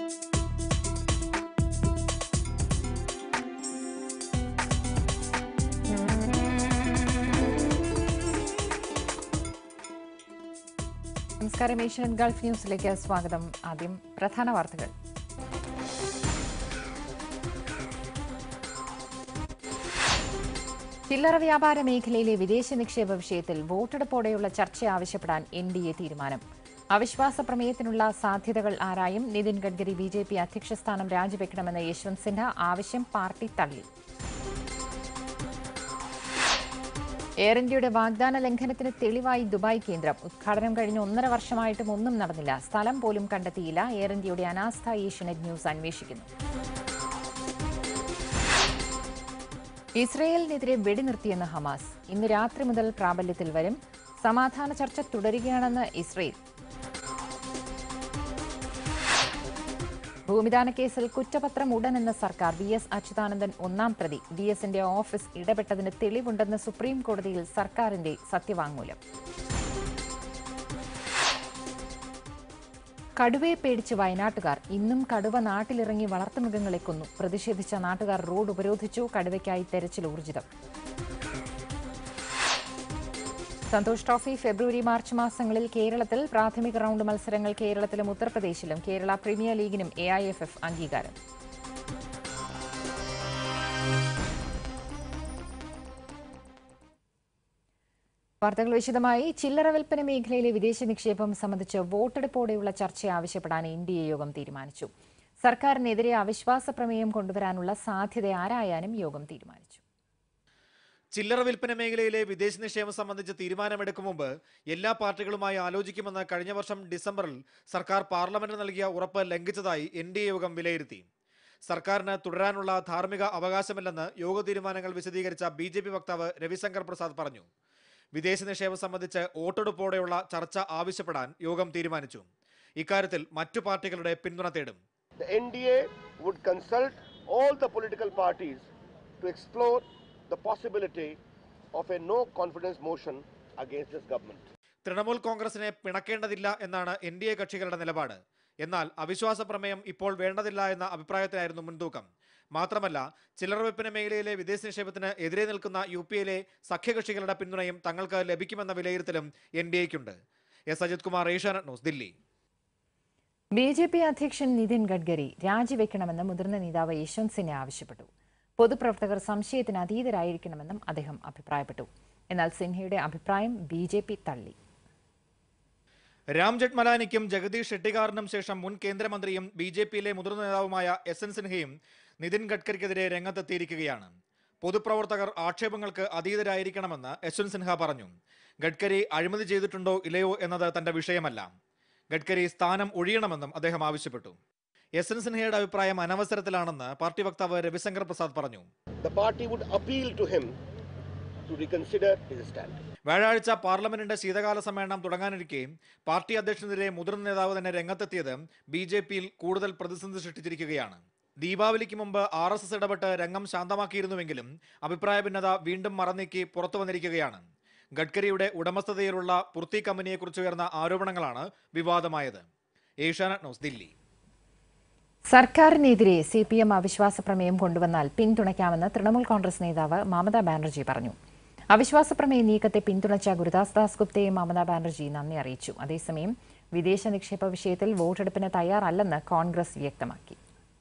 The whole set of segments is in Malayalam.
നമസ്കാരം ഏഷ്യൻ ഗൾഫ് ന്യൂസിലേക്ക് സ്വാഗതം ആദ്യം പ്രധാന വാർത്തകൾ ചില്ലറ വ്യാപാര മേഖലയിലെ വിദേശ നിക്ഷേപ വിഷയത്തിൽ വോട്ടെടുപ്പോടെയുള്ള ചർച്ച ആവശ്യപ്പെടാൻ എൻ ഡി എ തീരുമാനം അവിശ്വാസ പ്രമേയത്തിനുള്ള സാധ്യതകൾ ആരായും Nitin Gadkari B J P അധ്യക്ഷ സ്ഥാനം രാജിവെക്കണമെന്ന യശ്വന്ത് സിൻഹ ആവശ്യം പാർട്ടി തള്ളി എയർ ഇന്ത്യയുടെ വാഗ്ദാന ലംഘനത്തിന് തെളിവായി ദുബായ് കേന്ദ്രം ഉദ്ഘാടനം കഴിഞ്ഞ് ഒന്നര വർഷമായിട്ടും ഒന്നും നടന്നില്ല സ്ഥലം പോലും കണ്ടെത്തിയില്ല എയർ ഇന്ത്യയുടെ അനാസ്ഥ ഏഷ്യനെറ്റ് ന്യൂസ് അന്വേഷിക്കുന്നു ഇസ്രയേലിനെതിരെ വെടിനിർത്തിയെന്ന് ഹമാസ് ഇന്ന് രാത്രി മുതൽ പ്രാബല്യത്തിൽ വരും സമാധാന ചർച്ച തുടരുകയാണെന്ന് ഇസ്രയേൽ ഭൂമിദാന കേസിൽ കുറ്റപത്രം ഉടനെന്ന സർക്കാർ വി എസ് അച്യുതാനന്ദൻ ഒന്നാം പ്രതി വി എസിന്റെ ഓഫീസ് ഇടപെട്ടതിന് തെളിവുണ്ടെന്ന് സുപ്രീം കോടതിയിൽ സർക്കാരിന്റെ സത്യവാങ്മൂലം കടുവയെ പേടിച്ച് വയനാട്ടുകാർ ഇന്നും കടുവ നാട്ടിലിറങ്ങി വളർത്തുമൃഗങ്ങളെ കൊന്നു പ്രതിഷേധിച്ച നാട്ടുകാർ റോഡ് ഉപരോധിച്ചു കടുവയ്ക്കായി തെരച്ചിൽ ഊർജിതം സന്തോഷ് ട്രോഫി ഫെബ്രുവരി മാർച്ച് മാസങ്ങളിൽ കേരളത്തിൽ പ്രാഥമിക റൗണ്ട് മത്സരങ്ങൾ കേരളത്തിലും ഉത്തർപ്രദേശിലും കേരള പ്രീമിയർ ലീഗിനും എ ഐ എഫ് എഫ് അംഗീകാരം വാർത്തകൾ വിശദമായി ചില്ലറ വിൽപ്പന മേഖലയിലെ വിദേശ നിക്ഷേപം സംബന്ധിച്ച് വോട്ടെടുപ്പോടെയുള്ള ചർച്ച ആവശ്യപ്പെടാൻ എൻ ഡി എ യോഗം തീരുമാനിച്ചു സർക്കാരിനെതിരെ അവിശ്വാസ പ്രമേയം കൊണ്ടുവരാനുള്ള സാധ്യത ആരായാനും യോഗം തീരുമാനിച്ചു ചില്ലറ വിൽപ്പന മേഖലയിലെ വിദേശ നിക്ഷേപം സംബന്ധിച്ച് തീരുമാനമെടുക്കും മുമ്പ് എല്ലാ പാർട്ടികളുമായി ആലോചിക്കുമെന്ന് കഴിഞ്ഞ വർഷം ഡിസംബറിൽ സർക്കാർ പാർലമെന്റിന് നൽകിയ ഉറപ്പ് ലംഘിച്ചതായി എൻ ഡി എ യോഗം വിലയിരുത്തി സർക്കാരിന് തുടരാനുള്ള ധാർമ്മിക അവകാശമില്ലെന്ന് യോഗ തീരുമാനങ്ങൾ വിശദീകരിച്ച ബി ജെ പി വക്താവ് രവിശങ്കർ പ്രസാദ് പറഞ്ഞു വിദേശ നിക്ഷേപം സംബന്ധിച്ച് വോട്ടെടുപ്പോടെയുള്ള ചർച്ച ആവശ്യപ്പെടാൻ യോഗം തീരുമാനിച്ചു ഇക്കാര്യത്തിൽ മറ്റു പാർട്ടികളുടെ പിന്തുണ തേടും The NDA would consult all the political parties to explore the possibility of a no confidence motion against this government. Trinamool കോൺഗ്രസിനെ പിണക്കേണ്ടതില്ല എന്നാണ് എൻ ഡി എ കക്ഷികളുടെ നിലപാട് എന്നാൽ അവിശ്വാസ പ്രമേയം ഇപ്പോൾ വേണ്ടതില്ല എന്ന അഭിപ്രായത്തിലായിരുന്നു മുൻതൂക്കം മാത്രമല്ല ചില്ലറ വിൽപ്പന മേഖലയിലെ വിദേശ നിക്ഷേപത്തിന് എതിരെ നിൽക്കുന്ന യു പി എയിലെ സഖ്യകക്ഷികളുടെ പിന്തുണയും തങ്ങൾക്ക് ലഭിക്കുമെന്ന വിലയിരുത്തലും എൻ ഡി എക്കുണ്ട് S Ajith Kumar Asianet news Delhi B J P അധ്യക്ഷൻ നിതിൻ ഗഡ്കരി രാജിവെക്കണമെന്ന് മുതിർന്ന നേതാവ് യശ്വന്ത് സിൻഹ ആവശ്യപ്പെട്ടു പൊതുപ്രവർത്തകർ സംശയത്തിന് അതീതരായിരിക്കണമെന്നും അദ്ദേഹം അഭിപ്രായപ്പെട്ടു എന്നാൽ സിൻഹയുടെ അഭിപ്രായം ബി ജെ പി തള്ളി രാം ജെഠ്മലാനിക്കും ജഗദീഷ് ഷെട്ടികാറിനും ശേഷം മുൻ കേന്ദ്രമന്ത്രിയും ബി ജെ പിയിലെ മുതിർന്ന നേതാവുമായ എസ് എൻ സിൻഹയും നിതിൻ ഗഡ്കരിക്കെതിരെ രംഗത്തെത്തിയിരിക്കുകയാണ് പൊതുപ്രവർത്തകർ ആക്ഷേപങ്ങൾക്ക് അതീതരായിരിക്കണമെന്ന് യശ്വന്ത് സിൻഹ പറഞ്ഞു ഗഡ്കരി അഴിമതി ചെയ്തിട്ടുണ്ടോ ഇല്ലയോ എന്നത് തന്റെ വിഷയമല്ല ഗഡ്കരി സ്ഥാനം ഒഴിയണമെന്നും അദ്ദേഹം ആവശ്യപ്പെട്ടു എസ് എൻ സിൻഹയുടെ അഭിപ്രായം അനവസരത്തിലാണെന്ന് പാർട്ടി വക്താവ് രവിശങ്കർ പ്രസാദ് പറഞ്ഞു The party would appeal to him to reconsider his stand. വ്യാഴാഴ്ച പാർലമെന്റിന്റെ ശീതകാല സമ്മേളനം തുടങ്ങാനിരിക്കെ പാർട്ടി അധ്യക്ഷനെതിരെ മുതിർന്ന നേതാവ് തന്നെ രംഗത്തെത്തിയത് ബി ജെ പിയിൽ കൂടുതൽ പ്രതിസന്ധി സൃഷ്ടിച്ചിരിക്കുകയാണ് ദീപാവലിക്ക് മുമ്പ് ആർ എസ് എസ് ഇടപെട്ട് രംഗം ശാന്തമാക്കിയിരുന്നുവെങ്കിലും അഭിപ്രായ ഭിന്നത വീണ്ടും മറന്നീക്കി പുറത്തു വന്നിരിക്കുകയാണ് ഗഡ്കരിയുടെ ഉടമസ്ഥതയിലുള്ള പുർത്തി കമ്പനിയെക്കുറിച്ച് ഉയർന്ന ആരോപണങ്ങളാണ് വിവാദമായത് ഏഷ്യാനെറ്റ് ന്യൂസ് ദില്ലി സർക്കാരിനെതിരെ സി പി എം അവിശ്വാസ പ്രമേയം കൊണ്ടുവന്നാൽ പിന്തുണയ്ക്കാമെന്ന് തൃണമൂൽ കോൺഗ്രസ് നേതാവ് മമതാ ബാനർജി പറഞ്ഞു അവിശ്വാസ പ്രമേയ നീക്കത്തെ പിന്തുണച്ച ഗുരുദാസ് ദാസ് ഗുപ്തയെ മമതാ ബാനർജി നന്ദി അറിയിച്ചു അതേസമയം വിദേശ നിക്ഷേപ വിഷയത്തിൽ വോട്ടെടുപ്പിന് തയ്യാറല്ലെന്ന് കോൺഗ്രസ് വ്യക്തമാക്കി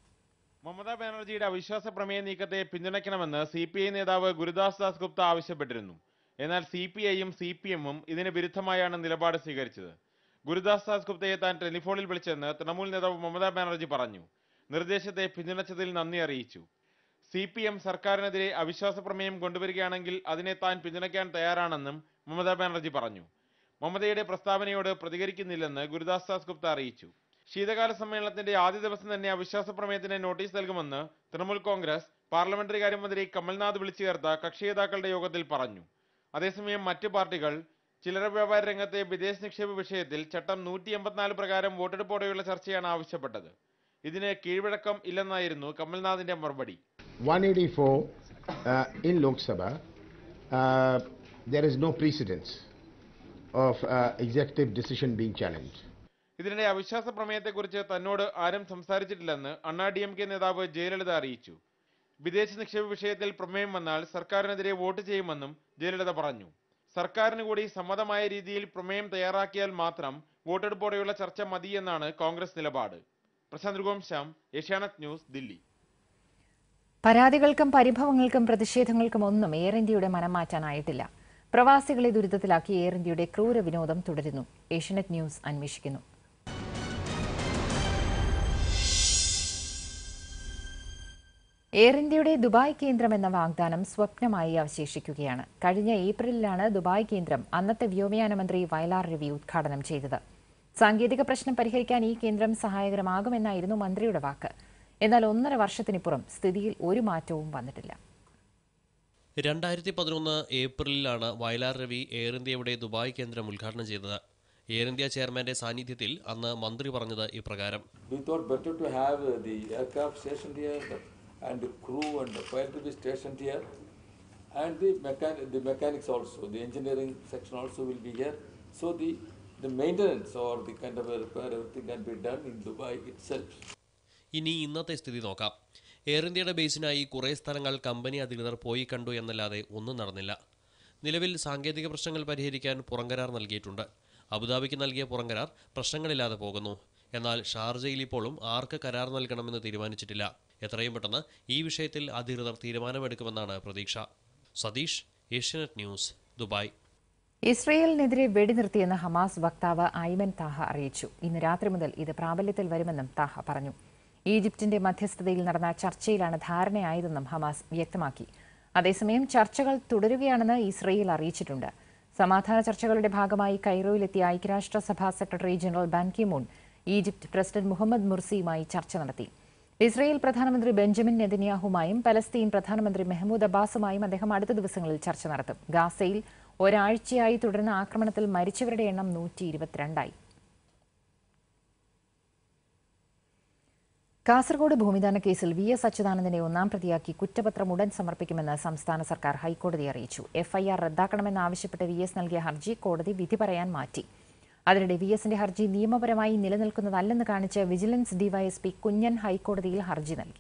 മമതാ ബാനർജിയുടെ അവിശ്വാസ പ്രമേയ നീക്കത്തെ പിന്തുണയ്ക്കണമെന്ന് സി പി ഐ നേതാവ് ഗുരുദാസ് ദാസ് ഗുപ്ത ആവശ്യപ്പെട്ടിരുന്നു എന്നാൽ സി പി ഐയും സി പി എമ്മും ഇതിന് വിരുദ്ധമായാണ് നിലപാട് സ്വീകരിച്ചത് ഗുരുദാസ് ദാസ് ഗുപ്തയെ താൻ ടെലിഫോണിൽ വിളിച്ചെന്ന് തൃണമൂൽ നേതാവ് മമതാ ബാനർജി പറഞ്ഞു നിർദ്ദേശത്തെ പിന്തുണച്ചതിൽ നന്ദി അറിയിച്ചു സി പി എം സർക്കാരിനെതിരെ അവിശ്വാസ പ്രമേയം കൊണ്ടുവരികയാണെങ്കിൽ അതിനെ താൻ പിന്തുണയ്ക്കാൻ തയ്യാറാണെന്നും മമതാ ബാനർജി പറഞ്ഞു മമതയുടെ പ്രസ്താവനയോട് പ്രതികരിക്കുന്നില്ലെന്ന് ഗുരുദാസ് ദാസ് ഗുപ്ത അറിയിച്ചു ശീതകാല സമ്മേളനത്തിന്റെ ആദ്യ ദിവസം തന്നെ അവിശ്വാസ പ്രമേയത്തിന് നോട്ടീസ് നൽകുമെന്ന് തൃണമൂൽ കോൺഗ്രസ് പാർലമെന്ററി കാര്യമന്ത്രി കമൽനാഥ് വിളിച്ചു ചേർത്ത കക്ഷി നേതാക്കളുടെ യോഗത്തിൽ പറഞ്ഞു അതേസമയം മറ്റു പാർട്ടികൾ ചില്ലറ വ്യാപാര രംഗത്തെ വിദേശ നിക്ഷേപ വിഷയത്തിൽ ചട്ടം നൂറ്റി എൺപത്തിനാല് പ്രകാരം വോട്ടെടുപ്പോടെയുള്ള ചർച്ചയാണ് ആവശ്യപ്പെട്ടത് ഇതിന് കീഴ്വഴക്കം ഇല്ലെന്നായിരുന്നു കമൽനാഥിന്റെ മറുപടി 184 uh, in Lok Sabha, uh, there is no precedence of uh, executive decision being challenged. ഇതിനിടെ അവിശ്വാസ പ്രമേയത്തെക്കുറിച്ച് തന്നോട് ആരും സംസാരിച്ചിട്ടില്ലെന്ന് അണ്ണാ ഡി എം കെ നേതാവ് ജയലളിത അറിയിച്ചു വിദേശ നിക്ഷേപ വിഷയത്തിൽ പ്രമേയം വന്നാൽ സർക്കാരിനെതിരെ വോട്ട് ചെയ്യുമെന്നും ജയലളിത പറഞ്ഞു സർക്കാരിന് കൂടി സമ്മതമായ രീതിയിൽ പ്രമേയം തയ്യാറാക്കിയാൽ മാത്രം വോട്ടെടുപ്പോടെയുള്ള ചർച്ച മതി എന്നാണ് കോൺഗ്രസ് നിലപാട് പ്രശാന്ത് ഗോംശ്യാം ഏഷ്യാനെറ്റ് ന്യൂസ് ദില്ലി പരാതികൾക്കും പരിഭവങ്ങൾക്കും പ്രതിഷേധങ്ങൾക്കും ഒന്നും എയർ ഇന്ത്യയുടെ മനം മാറ്റാനായിട്ടില്ല പ്രവാസികളെ ദുരിതത്തിലാക്കി എയർ ഇന്ത്യയുടെ ക്രൂര വിനോദം തുടരുന്നു ഏഷ്യനെറ്റ് ന്യൂസ് അന്വേഷിക്കുന്നു എയർ ഇന്ത്യയുടെ ദുബായ് കേന്ദ്രം എന്ന വാഗ്ദാനം സ്വപ്നമായി അവശേഷിക്കുകയാണ് കഴിഞ്ഞ ഏപ്രിലിലാണ് ദുബായ് കേന്ദ്രം അന്നത്തെ വ്യോമയാന മന്ത്രി വയലാർ രവി ഉദ്ഘാടനം ചെയ്തത് സാങ്കേതിക പ്രശ്നം പരിഹരിക്കാൻ ഈ കേന്ദ്രം സഹായകരമാകുമെന്നായിരുന്നു മന്ത്രിയുടെ വാക്ക് എന്നാൽ ഒന്നര വർഷത്തിനിപ്പുറം സ്ഥിതിയിൽ ഒരു മാറ്റവും വന്നിട്ടില്ല രണ്ടായിരത്തി പതിനൊന്ന് ഏപ്രിലിലാണ് വയലാർ രവി എയർ ഇന്ത്യയുടെ ദുബായ് കേന്ദ്രം ഉദ്ഘാടനം ചെയ്തത് എയർ ഇന്ത്യ ചെയർമാന്റെ സാന്നിധ്യത്തിൽ അന്ന് മന്ത്രി പറഞ്ഞത് ഇപ്രകാരം We thought better to have uh, the aircraft stationed here the- and the crew and the pilot to be stationed here and the mechan- the mechanics also, the engineering section also will be here. So the, the maintenance or the kind of a repair, everything can be done in Dubai itself. ഇനി ഇന്നത്തെ സ്ഥിതി നോക്കാം എയർ ഇന്ത്യയുടെ ബേസിനായി കുറേ സ്ഥലങ്ങൾ കമ്പനി അധികൃതർ പോയി കണ്ടു എന്നല്ലാതെ ഒന്നും നടന്നില്ല നിലവിൽ സാങ്കേതിക പ്രശ്നങ്ങൾ പരിഹരിക്കാൻ പുറംകരാർ നൽകിയിട്ടുണ്ട് അബുദാബിക്ക് നൽകിയ പുറംകരാർ പ്രശ്നങ്ങളില്ലാതെ പോകുന്നു എന്നാൽ ഷാർജയിൽ ഇപ്പോഴും ആർക്ക് കരാർ നൽകണമെന്ന് തീരുമാനിച്ചിട്ടില്ല എത്രയും പെട്ടെന്ന് ഈ വിഷയത്തിൽ അധികൃതർ തീരുമാനമെടുക്കുമെന്നാണ് പ്രതീക്ഷ സതീഷ് ഏഷ്യാനെറ്റ് ന്യൂസ് ദുബായ് ഇസ്രയേലിനെതിരെ വെടിനിർത്തിയെന്ന് ഹമാസ് വക്താവ് ഐമൻ താഹ അറിയിച്ചു ഇന്ന് രാത്രി മുതൽ ഇത് പ്രാബല്യത്തിൽ വരുമെന്നും താഹ പറഞ്ഞു ഈജിപ്തിന്റെ മധ്യസ്ഥതയിൽ നടന്ന ചർച്ചയിലാണ് ധാരണയായതെന്നും ഹമാസ് വ്യക്തമാക്കി അതേസമയം ചർച്ചകൾ തുടരുകയാണെന്ന് ഇസ്രയേൽ അറിയിച്ചിട്ടുണ്ട് സമാധാന ചർച്ചകളുടെ ഭാഗമായി കൈറോയിലെത്തിയ ഐക്യരാഷ്ട്രസഭാ secretary general Ban Ki Moon Egypt president Mohamed മുർസിയുമായി ചർച്ച നടത്തി ഇസ്രയേൽ പ്രധാനമന്ത്രി ബെഞ്ചമിൻ നെതന്യാഹുമായും പലസ്തീൻ പ്രധാനമന്ത്രി മെഹ്മൂദ് അബ്ബാസുമായും അദ്ദേഹം അടുത്ത ദിവസങ്ങളിൽ ചർച്ച നടത്തും ഗാസയിൽ ഒരാഴ്ചയായി തുടരുന്ന ആക്രമണത്തിൽ മരിച്ചവരുടെ എണ്ണം നൂറ്റി ഇരുപത്തിരണ്ടായി കാസർഗോഡ് ഭൂമിദാന കേസിൽ വി എസ് അച്യുതാനന്ദനെ ഒന്നാം പ്രതിയാക്കി കുറ്റപത്രം ഉടൻ സമർപ്പിക്കുമെന്ന് സംസ്ഥാന സർക്കാർ ഹൈക്കോടതിയെ അറിയിച്ചു എഫ്ഐആർ റദ്ദാക്കണമെന്നാവശ്യപ്പെട്ട് വി എസ് നൽകിയ ഹർജി കോടതി വിധി പറയാൻ മാറ്റി അതിനിടെ വി എസിന്റെ ഹർജി നിയമപരമായി നിലനിൽക്കുന്നതല്ലെന്ന് കാണിച്ച് വിജിലൻസ് ഡിവൈഎസ്പി കുഞ്ഞൻ ഹൈക്കോടതിയിൽ ഹർജി നൽകി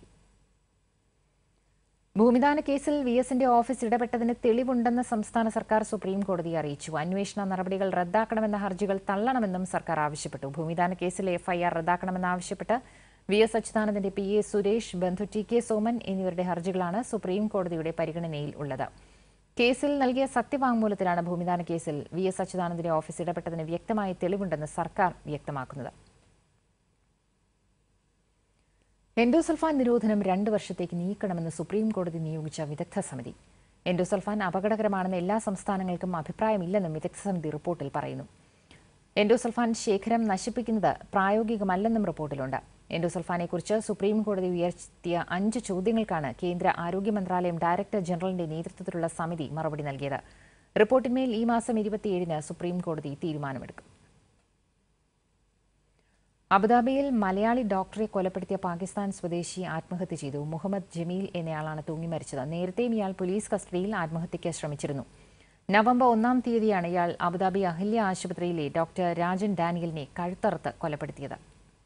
ഭൂമിദാന കേസിൽ വി എസിന്റെ ഓഫീസ് ഇടപെട്ടതിന് തെളിവുണ്ടെന്ന് സംസ്ഥാന സർക്കാർ സുപ്രീം കോടതിയെ അറിയിച്ചു അന്വേഷണ നടപടികൾ റദ്ദാക്കണമെന്ന ഹർജികൾ തള്ളണമെന്നും സർക്കാർ ആവശ്യപ്പെട്ടു ഭൂമിദാന കേസിലെ എഫ്ഐആർ റദ്ദാക്കണമെന്നാവശ്യപ്പെട്ട് വി എസ് അച്യുതാനന്ദന്റെ പി എ സുരേഷ് ബന്ധു ടി കെ സോമൻ എന്നിവരുടെ ഹർജികളാണ് സുപ്രീം കോടതിയുടെ പരിഗണനയിൽ ഉള്ളത് കേസിൽ നൽകിയ സത്യവാങ്മൂലത്തിലാണ് ഭൂമിദാന കേസിൽ വി എസ് അച്യുതാനന്ദന്റെ ഓഫീസ് ഇടപെട്ടതിന് വ്യക്തമായ തെളിവുണ്ടെന്ന് സർക്കാർ വ്യക്തമാക്കുന്നത് എൻഡോസൾഫാൻ നിരോധനം രണ്ട് വർഷത്തേക്ക് നീക്കണമെന്ന് സുപ്രീം കോടതി നിയോഗിച്ച വിദഗ്ധ സമിതി എൻഡോസൾഫാൻ അപകടകരമാണെന്ന് എല്ലാ സംസ്ഥാനങ്ങൾക്കും അഭിപ്രായമില്ലെന്നും വിദഗ്ധ സമിതി റിപ്പോർട്ടിൽ പറയുന്നു എൻഡോസൾഫാൻ ശേഖരം നശിപ്പിക്കുന്നത് പ്രായോഗികമല്ലെന്നും റിപ്പോർട്ടിലുണ്ട് എൻഡോസൾഫാനെക്കുറിച്ച് സുപ്രീം കോടതി ഉയർത്തിയ അഞ്ച് ചോദ്യങ്ങൾക്കാണ് കേന്ദ്ര ആരോഗ്യ മന്ത്രാലയം ഡയറക്ടർ ജനറലിന്റെ നേതൃത്വത്തിലുള്ള സമിതി മറുപടി നൽകിയത് റിപ്പോർട്ടിന്മേൽ ഈ മാസം ഇരുപത്തിയേഴിന് സുപ്രീം കോടതി തീരുമാനമെടുക്കും അബുദാബിയിൽ മലയാളി ഡോക്ടറെ കൊലപ്പെടുത്തിയ പാകിസ്ഥാൻ സ്വദേശി ആത്മഹത്യ ചെയ്തു മുഹമ്മദ് ജമീൽ എന്നയാളാണ് തൂങ്ങി മരിച്ചത് നേരത്തെയും ഇയാൾ പോലീസ് കസ്റ്റഡിയിൽ ആത്മഹത്യയ്ക്ക് ശ്രമിച്ചിരുന്നു നവംബർ ഒന്നാം തീയതിയാണ് ഇയാൾ അബുദാബി അഹില്യ ആശുപത്രിയിലെ ഡോക്ടർ രാജൻ ഡാനിയലിനെ കഴുത്തറുത്ത് കൊലപ്പെടുത്തിയത്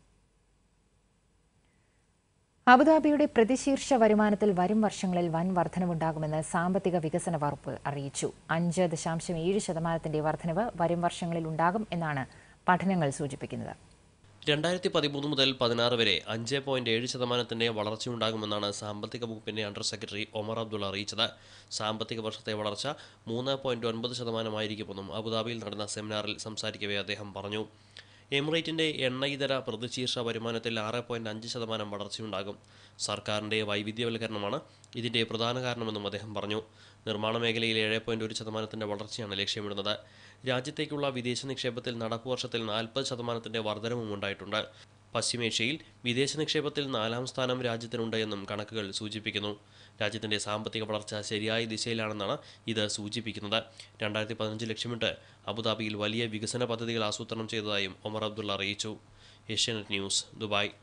അബുദാബിയുടെ പ്രതിശീർഷ വരുമാനത്തിൽ വരും വർഷങ്ങളിൽ വൻ വർധനവുണ്ടാകുമെന്ന് സാമ്പത്തിക വികസന വകുപ്പ് അറിയിച്ചു അഞ്ച് ദശാംശം ഏഴ് ശതമാനത്തിന്റെ വർധനവ് വരും വർഷങ്ങളിൽ ഉണ്ടാകും എന്നാണ് പഠനങ്ങൾ സൂചിപ്പിക്കുന്നത് രണ്ടായിരത്തി പതിമൂന്ന് മുതൽ പതിനാറ് വരെ അഞ്ച് പോയിന്റ് ഏഴ് ശതമാനത്തിന്റെ വളർച്ചയുണ്ടാകുമെന്നാണ് സാമ്പത്തിക വകുപ്പിന്റെ അണ്ടർ സെക്രട്ടറി ഒമർ അബ്ദുള്ള അറിയിച്ചത് സാമ്പത്തിക വർഷത്തെ വളർച്ച മൂന്ന് പോയിന്റ് ഒൻപത് ശതമാനമായിരിക്കുമെന്നും അബുദാബിയിൽ നടന്ന സെമിനാറിൽ സംസാരിക്കവേ അദ്ദേഹം പറഞ്ഞു എമിറേറ്റിന്റെ എണ്ണ ഇതര പ്രതിശീർഷ വരുമാനത്തിൽ ആറ് പോയിന്റ് അഞ്ച് ശതമാനം വളർച്ചയുണ്ടാകും സർക്കാരിന്റെ വൈവിധ്യവൽക്കരണമാണ് ഇതിന്റെ പ്രധാന കാരണമെന്നും അദ്ദേഹം പറഞ്ഞു നിർമ്മാണ മേഖലയിൽ ഏഴ് പോയിന്റ് ഒരു ശതമാനത്തിന്റെ വളർച്ചയാണ് ലക്ഷ്യമിടുന്നത് രാജ്യത്തേക്കുള്ള വിദേശ നിക്ഷേപത്തിൽ നടപ്പു വർഷത്തിൽ നാൽപ്പത് ശതമാനത്തിന്റെ വർധനവും ഉണ്ടായിട്ടുണ്ട് പശ്ചിമേഷ്യയിൽ വിദേശ നിക്ഷേപത്തിൽ നാലാം സ്ഥാനം രാജ്യത്തിനുണ്ട് എന്നും കണക്കുകൾ സൂചിപ്പിക്കുന്നു രാജ്യത്തിന്റെ സാമ്പത്തിക വളർച്ച ശരിയായ ദിശയിലാണെന്നാണ് ഇത് സൂചിപ്പിക്കുന്നത് രണ്ടായിരത്തി പതിനഞ്ച് ലക്ഷ്യമിട്ട് അബുദാബിയിൽ വലിയ വികസന പദ്ധതികൾ ആസൂത്രണം ചെയ്തതായും ഒമർ അബ്ദുള്ള അറിയിച്ചു ഏഷ്യാനെറ്റ് ന്യൂസ് ദുബായ്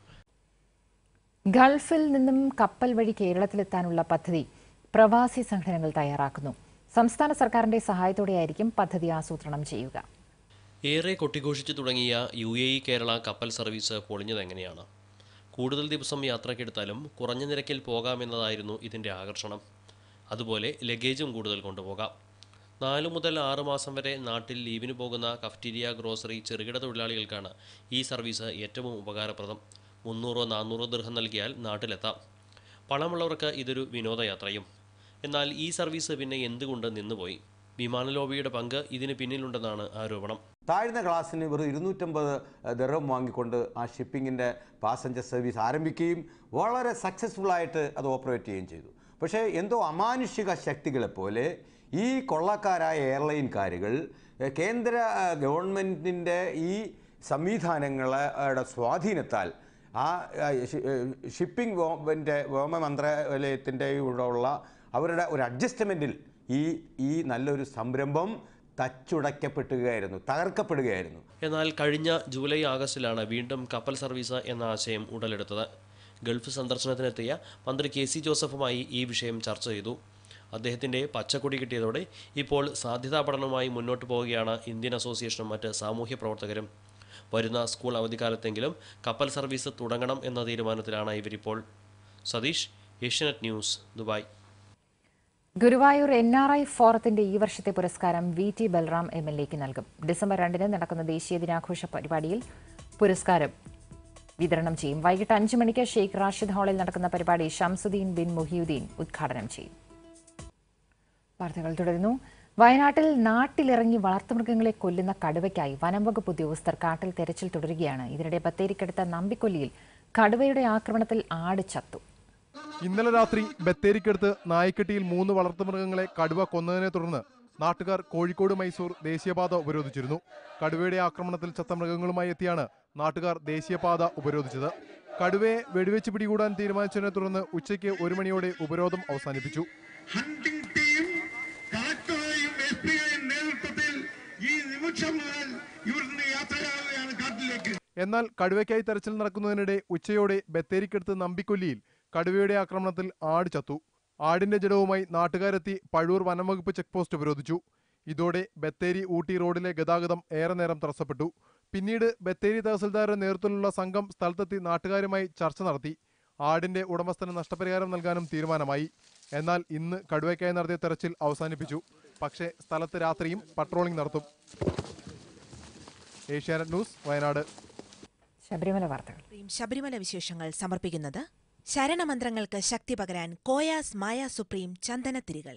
ഗൾഫിൽ നിന്നും കപ്പൽ വഴി കേരളത്തിലെത്താനുള്ള പദ്ധതി പ്രവാസി സംഘടനകൾ തയ്യാറാക്കുന്നു സംസ്ഥാന സർക്കാരിന്റെ സഹായത്തോടെയായിരിക്കും പദ്ധതി ആസൂത്രണം ചെയ്യുക ഏറെ കൊട്ടിഘോഷിച്ചു തുടങ്ങിയ യു എ ഇ കേരള കപ്പൽ സർവീസ് പൊളിഞ്ഞതെങ്ങനെയാണ് കൂടുതൽ ദിവസം യാത്രക്കെടുത്താലും കുറഞ്ഞ നിരക്കിൽ പോകാമെന്നതായിരുന്നു ഇതിൻ്റെ ആകർഷണം അതുപോലെ ലഗേജും കൂടുതൽ കൊണ്ടുപോകാം നാല് മുതൽ ആറ് മാസം വരെ നാട്ടിൽ ലീവിന് പോകുന്ന കഫ്റ്റീരിയ ഗ്രോസറി ചെറുകിട തൊഴിലാളികൾക്കാണ് ഈ സർവീസ് ഏറ്റവും ഉപകാരപ്രദം മുന്നൂറോ നാനൂറോ ദീർഘം നൽകിയാൽ നാട്ടിലെത്താം പണമുള്ളവർക്ക് ഇതൊരു വിനോദയാത്രയും എന്നാൽ ഈ സർവീസ് പിന്നെ എന്തുകൊണ്ട് നിന്നുപോയി വിമാന ലോബിയുടെ പങ്ക് ഇതിന് പിന്നിലുണ്ടെന്നാണ് ആരോപണം താഴ്ന്ന ക്ലാസ്സിന് വെറും ഇരുന്നൂറ്റമ്പത് ദർഹം വാങ്ങിക്കൊണ്ട് ആ ഷിപ്പിങ്ങിൻ്റെ പാസഞ്ചർ സർവീസ് ആരംഭിക്കുകയും വളരെ സക്സസ്ഫുൾ ആയിട്ട് അത് ഓപ്പറേറ്റ് ചെയ്യുകയും ചെയ്തു പക്ഷേ എന്തോ അമാനുഷിക ശക്തികളെപ്പോലെ ഈ കൊള്ളക്കാരായ എയർലൈൻകാരുകൾ എഹ്, കേന്ദ്ര അഹ്, ഗവൺമെൻറ്റിൻ്റെ ഈ സംവിധാനങ്ങളുടെ സ്വാധീനത്താൽ ആ അഹ്, ഷി- ഏഹ്, ഷിപ്പിംഗ് വോമിൻ്റെ വ്യോമ മന്ത്രാലയത്തിൻ്റെ കൂടെ ഉള്ള അവരുടെ ഒരു അഡ്ജസ്റ്റ്മെൻറ്റിൽ ഈ ഈ നല്ലൊരു സംരംഭം തച്ചുടയ്ക്കപ്പെടുകയായിരുന്നു തകർക്കപ്പെടുകയായിരുന്നു എന്നാൽ കഴിഞ്ഞ ജൂലൈ ആഗസ്റ്റിലാണ് വീണ്ടും കപ്പൽ സർവീസ് എന്ന ആശയം ഉടലെടുത്തത് ഗൾഫ് സന്ദർശനത്തിനെത്തിയ മന്ത്രി കെ സി ജോസഫുമായി ഈ വിഷയം ചർച്ച ചെയ്തു അദ്ദേഹത്തിൻ്റെ പച്ചക്കൊടി കിട്ടിയതോടെ ഇപ്പോൾ സാധ്യതാ പഠനവുമായി മുന്നോട്ട് പോവുകയാണ് ഇന്ത്യൻ അസോസിയേഷനും മറ്റ് സാമൂഹ്യ പ്രവർത്തകരും വരുന്ന സ്കൂൾ അവധിക്കാലത്തെങ്കിലും കപ്പൽ സർവീസ് തുടങ്ങണം എന്ന തീരുമാനത്തിലാണ് ഇവരിപ്പോൾ Satheesh Asianet news Dubai Guruvayur N R I ഫോറത്തിന്റെ ഈ വർഷത്തെ പുരസ്കാരം V T Balram M L എക്ക് നൽകും ഡിസംബർ രണ്ടിന് നടക്കുന്ന ദേശീയ ദിനാഘോഷ പരിപാടിയിൽ പുരസ്കാരം വിതരണം ചെയ്യും വൈകിട്ട് അഞ്ച് മണിക്ക് ഷെയ്ഖ് റാഷിദ് ഹാളിൽ നടക്കുന്ന പരിപാടി ഷംസുദ്ദീൻ ബിൻ മുഹിയുദ്ദീൻ ഉദ്ഘാടനം ചെയ്യും വാർത്തകൾ തുടരുന്നു വയനാട്ടിൽ നാട്ടിലിറങ്ങി വളർത്തുമൃഗങ്ങളെ കൊല്ലുന്ന കടുവയ്ക്കായി വനം വകുപ്പ് ഉദ്യോഗസ്ഥർ കാട്ടിൽ തെരച്ചിൽ തുടരുകയാണ് ഇതിനിടെ ബത്തേരിക്കടുത്ത നമ്പിക്കൊല്ലിയിൽ കടുവയുടെ ആക്രമണത്തിൽ ആട് ചത്തു ഇന്നലെ രാത്രി ബത്തേരിക്കടുത്ത് നായ്ക്കെട്ടിയിൽ മൂന്ന് വളർത്തുമൃഗങ്ങളെ കടുവ കൊന്നതിനെ തുടർന്ന് നാട്ടുകാർ കോഴിക്കോട് മൈസൂർ ദേശീയപാത ഉപരോധിച്ചിരുന്നു കടുവയുടെ ആക്രമണത്തിൽ ചത്ത മൃഗങ്ങളുമായി എത്തിയാണ് നാട്ടുകാർ ദേശീയപാത ഉപരോധിച്ചത് കടുവയെ വെടിവെച്ച് പിടികൂടാൻ തീരുമാനിച്ചതിനെ തുടർന്ന് ഉച്ചയ്ക്ക് ഒരു മണിയോടെ ഉപരോധം അവസാനിപ്പിച്ചു ഹണ്ടിംഗ് ടീം കളക്ടറെയും എസ് പിയുടെയും നേതൃത്വത്തിൽ ഈ നിമിഷം മുതൽ ഇവിടുന്ന് യാത്രയാവുകയാണ് കാട്ടിലേക്ക് എന്നാൽ കടുവയ്ക്കായി തെരച്ചിൽ നടക്കുന്നതിനിടെ ഉച്ചയോടെ ബത്തേരിക്കടുത്ത് നമ്പിക്കൊല്ലിയിൽ കടുവയുടെ ആക്രമണത്തിൽ ആട് ചത്തു ആടിന്റെ ജഡവുമായി നാട്ടുകാരെത്തി പഴൂർ വനംവകുപ്പ് ചെക്ക് പോസ്റ്റ് ഉപരോധിച്ചു ഇതോടെ ബത്തേരി ഊട്ടി റോഡിലെ ഗതാഗതം ഏറെ നേരം തടസ്സപ്പെട്ടു പിന്നീട് ബത്തേരി തഹസിൽദാരുടെ നേതൃത്വത്തിലുള്ള സംഘം സ്ഥലത്തെത്തി നാട്ടുകാരുമായി ചർച്ച നടത്തി ആടിന്റെ ഉടമസ്ഥന് നഷ്ടപരിഹാരം നൽകാനും തീരുമാനമായി എന്നാൽ ഇന്ന് കടുവയ്ക്കായി നടത്തിയ തെരച്ചിൽ അവസാനിപ്പിച്ചു പക്ഷേ സ്ഥലത്ത് രാത്രിയും പട്രോളിംഗ് നടത്തും ഏഷ്യാനെറ്റ് ന്യൂസ് വയനാട് ശബരിമല വാർത്തകൾ ശബരിമല വിശേഷങ്ങൾ സമർപ്പിക്കുന്നത് ശരണമന്ത്രങ്ങൾക്ക് ശക്തി പകരാൻ കോയാസ് മായ സുപ്രീം ചന്ദനത്തിരികൾ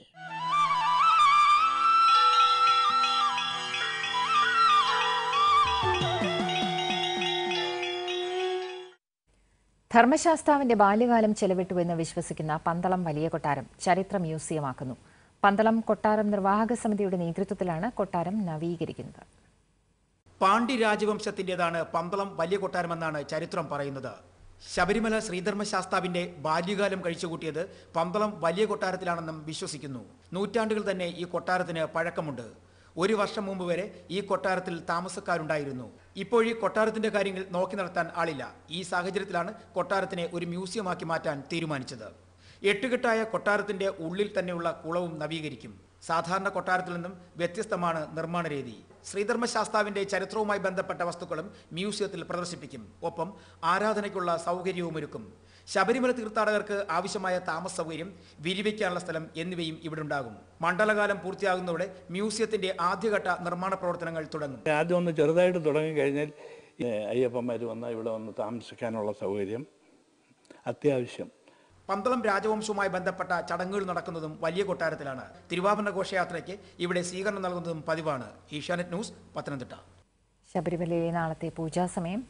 ധർമ്മശാസ്താവിന്റെ ബാല്യകാലം ചെലവിട്ടുവെന്ന് വിശ്വസിക്കുന്ന പന്തളം വലിയ കൊട്ടാരം ചരിത്ര മ്യൂസിയമാക്കുന്നു പന്തളം കൊട്ടാരം നിർവാഹക സമിതിയുടെ നേതൃത്വത്തിലാണ് കൊട്ടാരം നവീകരിക്കുന്നത് പാണ്ഡ്യ രാജവംശത്തിൻ്റെതാണ് പന്തളം വലിയ കൊട്ടാരമെന്നാണ് ചരിത്രം പറയുന്നത് ശബരിമല ശ്രീധർമ്മശാസ്താവിന്റെ ബാല്യകാലം കഴിച്ചുകൂട്ടിയത് പന്തളം വലിയ കൊട്ടാരത്തിലാണെന്നും വിശ്വസിക്കുന്നു നൂറ്റാണ്ടുകൾ തന്നെ ഈ കൊട്ടാരത്തിന് പഴക്കമുണ്ട് ഒരു വർഷം മുമ്പ് വരെ ഈ കൊട്ടാരത്തിൽ താമസക്കാരുണ്ടായിരുന്നു ഇപ്പോൾ ഈ കൊട്ടാരത്തിന്റെ കാര്യങ്ങൾ നോക്കി നടത്താൻ ആളില്ല ഈ സാഹചര്യത്തിലാണ് കൊട്ടാരത്തിനെ ഒരു മ്യൂസിയമാക്കി മാറ്റാൻ തീരുമാനിച്ചത് എട്ടുകെട്ടായ കൊട്ടാരത്തിന്റെ ഉള്ളിൽ തന്നെയുള്ള കുളവും നവീകരിക്കും സാധാരണ കൊട്ടാരത്തിൽ നിന്നും വ്യത്യസ്തമാണ് നിർമ്മാണ രീതി ശ്രീധർമ്മശാസ്താവിന്റെ ചരിത്രവുമായി ബന്ധപ്പെട്ട വസ്തുക്കളും മ്യൂസിയത്തിൽ പ്രദർശിപ്പിക്കും ഒപ്പം ആരാധനയ്ക്കുള്ള സൗകര്യവും ഒരുക്കും ശബരിമല തീർത്ഥാടകർക്ക് ആവശ്യമായ താമസ സൗകര്യം വിരിവയ്ക്കാനുള്ള സ്ഥലം എന്നിവയും ഇവിടെ ഉണ്ടാകും മണ്ഡലകാലം പൂർത്തിയാകുന്നതോടെ മ്യൂസിയത്തിന്റെ ആദ്യഘട്ട നിർമ്മാണ പ്രവർത്തനങ്ങൾ തുടങ്ങും ആദ്യം ഒന്ന് ചെറുതായിട്ട് തുടങ്ങിക്കഴിഞ്ഞാൽ ഈ അയ്യപ്പന്മാർ വന്നാൽ ഇവിടെ വന്ന് താമസിക്കാനുള്ള സൗകര്യം അത്യാവശ്യം പന്തളം രാജവംശവുമായി ബന്ധപ്പെട്ട ചടങ്ങുകൾ നടക്കുന്നതും വലിയ കൊട്ടാരത്തിലാണ് തിരുവാഭരണ ഘോഷയാത്രയ്ക്ക് ഇവിടെ സ്വീകരണം നൽകുന്നതും പതിവാണ് ഏഷ്യാനെറ്റ് ന്യൂസ് പത്തനംതിട്ട ശബരിമലയിലെ നാളത്തെ പൂജാസമയം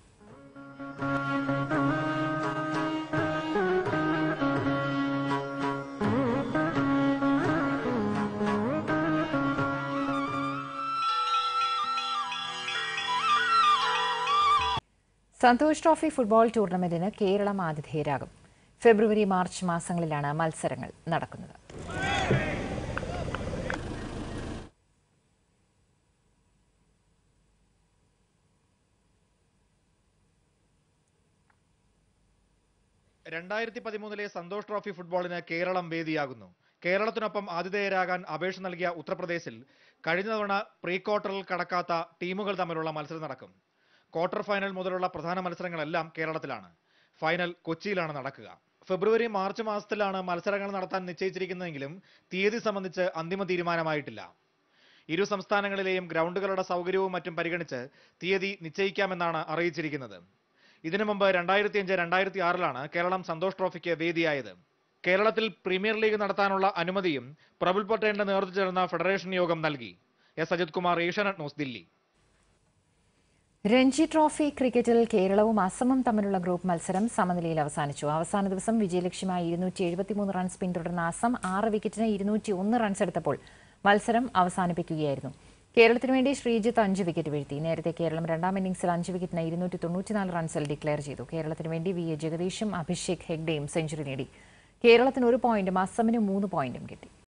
സന്തോഷ് ട്രോഫി ഫുട്ബോൾ ടൂർണമെന്റിന് കേരളം ആതിഥേയരാകും ഫെബ്രുവരി മാർച്ച് മാസങ്ങളിലാണ് മത്സരങ്ങൾ നടക്കുന്നത് രണ്ടായിരത്തി പതിമൂന്നിലെ സന്തോഷ് ട്രോഫി ഫുട്ബോളിന് കേരളം വേദിയാകുന്നു കേരളത്തിനൊപ്പം ആതിഥേയരാകാൻ അപേക്ഷ നൽകിയ ഉത്തർപ്രദേശിൽ കഴിഞ്ഞ തവണ പ്രീ ക്വാർട്ടറിൽ കടക്കാത്ത ടീമുകൾ തമ്മിലുള്ള മത്സരം നടക്കും ക്വാർട്ടർ ഫൈനൽ മുതലുള്ള പ്രധാന മത്സരങ്ങളെല്ലാം കേരളത്തിലാണ് ഫൈനൽ കൊച്ചിയിലാണ് നടക്കുക ഫെബ്രുവരി മാർച്ച് മാസത്തിലാണ് മത്സരങ്ങൾ നടത്താൻ നിശ്ചയിച്ചിരിക്കുന്നതെങ്കിലും തീയതി സംബന്ധിച്ച് അന്തിമ തീരുമാനമായിട്ടില്ല ഇരു സംസ്ഥാനങ്ങളിലെയും ഗ്രൗണ്ടുകളുടെ സൗകര്യവും മറ്റും പരിഗണിച്ച് തീയതി നിശ്ചയിക്കാമെന്നാണ് അറിയിച്ചിരിക്കുന്നത് ഇതിനു മുമ്പ് രണ്ടായിരത്തി അഞ്ച് രണ്ടായിരത്തി ആറിലാണ് കേരളം സന്തോഷ് ട്രോഫിക്ക് വേദിയായത് കേരളത്തിൽ പ്രീമിയർ ലീഗ് നടത്താനുള്ള അനുമതിയും പ്രഫുൽ പട്ടേലിന്റെ നേതൃത്വത്തിൽ ചേർന്ന ഫെഡറേഷൻ യോഗം നൽകി S Ajith Kumar Asianet news Delhi Ranji trophy ക്രിക്കറ്റിൽ കേരളവും അസമും തമ്മിലുള്ള ഗ്രൂപ്പ് മത്സരം സമനിലയിൽ അവസാനിച്ചു അവസാന ദിവസം വിജയലക്ഷ്യമായി ഇരുന്നൂറ്റി എഴുപത്തിമൂന്ന് റൺസ് പിന്തുടർന്ന അസം ആറ് വിക്കറ്റിന് ഇരുന്നൂറ്റി ഒന്ന് റൺസ് എടുത്തപ്പോൾ മത്സരം അവസാനിപ്പിക്കുകയായിരുന്നു കേരളത്തിനു വേണ്ടി ശ്രീജിത്ത് അഞ്ച് വിക്കറ്റ് വീഴ്ത്തി നേരത്തെ കേരളം രണ്ടാം ഇന്നിംഗ്സിൽ അഞ്ച് വിക്കറ്റിന് ഇരുന്നൂറ്റി തൊണ്ണൂറ്റിനാല് റൺസിൽ ഡിക്ലെയർ ചെയ്തു കേരളത്തിനു വേണ്ടി വി എ ജഗദീഷും അഭിഷേക് ഹെഗ്ഡെയും സെഞ്ചുറി നേടി കേരളത്തിന് ഒരു പോയിന്റും അസമിന് മൂന്ന് പോയിന്റും കിട്ടി